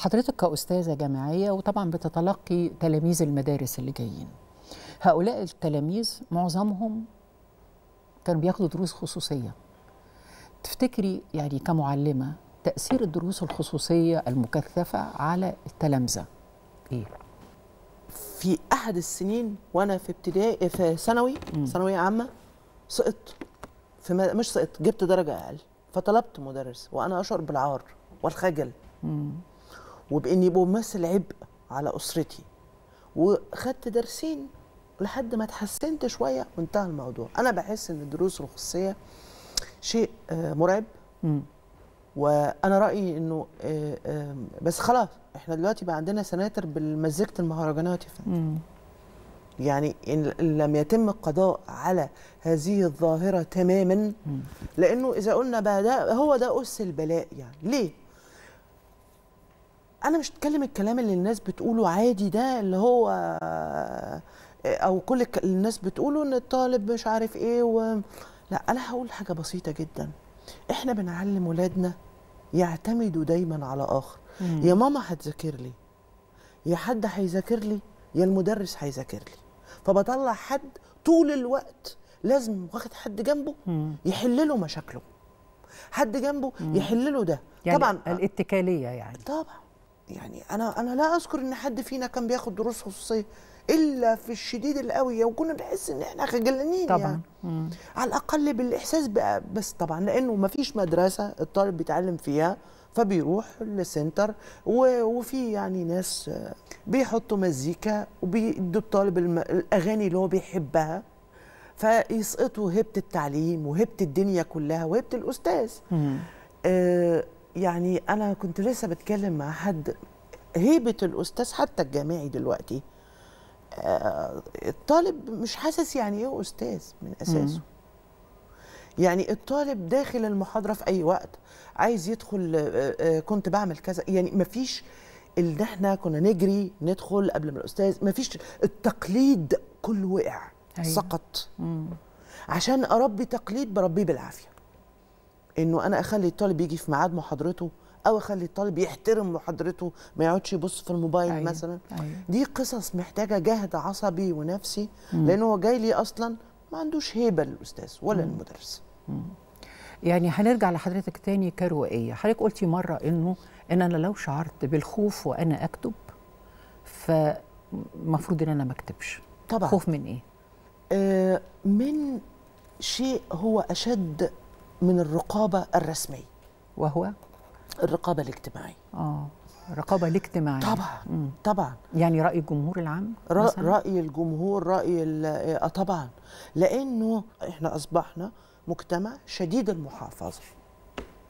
حضرتك كأستاذة جامعية وطبعا بتتلقي تلاميذ المدارس اللي جايين هؤلاء التلاميذ معظمهم كانوا بياخدوا دروس خصوصية تفتكري يعني كمعلمة تأثير الدروس الخصوصية المكثفة على التلامذة إيه؟ في احد السنين وانا في ابتدائي في ثانوي ثانويه عامه سقطت في م- مش سقطت جبت درجه اقل فطلبت مدرس وانا اشعر بالعار والخجل وباني بمثل عبء على اسرتي وخدت درسين لحد ما اتحسنت شويه وانتهى الموضوع انا بحس ان الدروس الخصوصيه شيء آه، مرعب مم. وانا رايي انه آه، آه، بس خلاص احنا دلوقتي بقى عندنا سناتر بالمزيكه المهرجانات يا فندم مم. يعني ان إن لم يتم القضاء على هذه الظاهره تماما لانه اذا قلنا بقى ده هو ده اس البلاء يعني ليه انا مش بتكلم الكلام اللي الناس بتقوله عادي ده اللي هو او كل الك- الناس بتقوله ان الطالب مش عارف ايه و... لا انا هقول حاجه بسيطه جدا احنا بنعلم ولادنا يعتمدوا دايما على اخر يا ماما هتذاكر لي يا حد هيذاكر لي يا المدرس هيذاكر لي فبطلع حد طول الوقت لازم واخد حد جنبه يحل له مشاكله حد جنبه يحل له ده يعني طبعا الاتكالية يعني طبعا يعني انا انا لا اذكر ان حد فينا كان بياخد دروس خصوصيه الا في الشديد القوي وكنا بنحس ان احنا خجلانين طبعا يعني مم. على الاقل بالاحساس بقى بس طبعا لانه ما فيش مدرسه الطالب بيتعلم فيها فبيروح للسنتر و- وفي يعني ناس آه، بيحطوا مزيكا وبيدوا الطالب الم- الاغاني اللي هو بيحبها فيسقطوا هبه التعليم وهبه الدنيا كلها وهبه الاستاذ مم. آه، يعني انا كنت لسه بتكلم مع حد هيبه الاستاذ حتى الجامعي دلوقتي آه، الطالب مش حاسس يعني ايه استاذ من اساسه يعني الطالب داخل المحاضره في اي وقت عايز يدخل آه، آه، كنت بعمل كذا يعني مفيش اللي احنا كنا نجري ندخل قبل ما الاستاذ مفيش التقليد كله وقع أيوة. سقط مم. عشان اربي تقليد بربيه بالعافيه انه انا اخلي الطالب يجي في ميعاد محاضرته او اخلي الطالب يحترم محاضرته ما يقعدش يبص في الموبايل أيوة. مثلا أيوة. دي قصص محتاجه جهد عصبي ونفسي لانه هو جاي لي اصلا ما عندوش هيبه للاستاذ ولا المدرس يعني هنرجع لحضرتك تاني كروائية حضرتك قلتي مرة إنه إن أنا لو شعرت بالخوف وأنا أكتب فمفروض إن أنا ما أكتبش طبعا خوف من إيه؟ آه من شيء هو اشد من الرقابه الرسميه وهو الرقابه الاجتماعيه آه الرقابة الاجتماعية طبعا طبعا يعني رأي الجمهور العام رأ- مثلاً؟ رأي الجمهور رأي ال- آه طبعا لأنه احنا أصبحنا مجتمع شديد المحافظة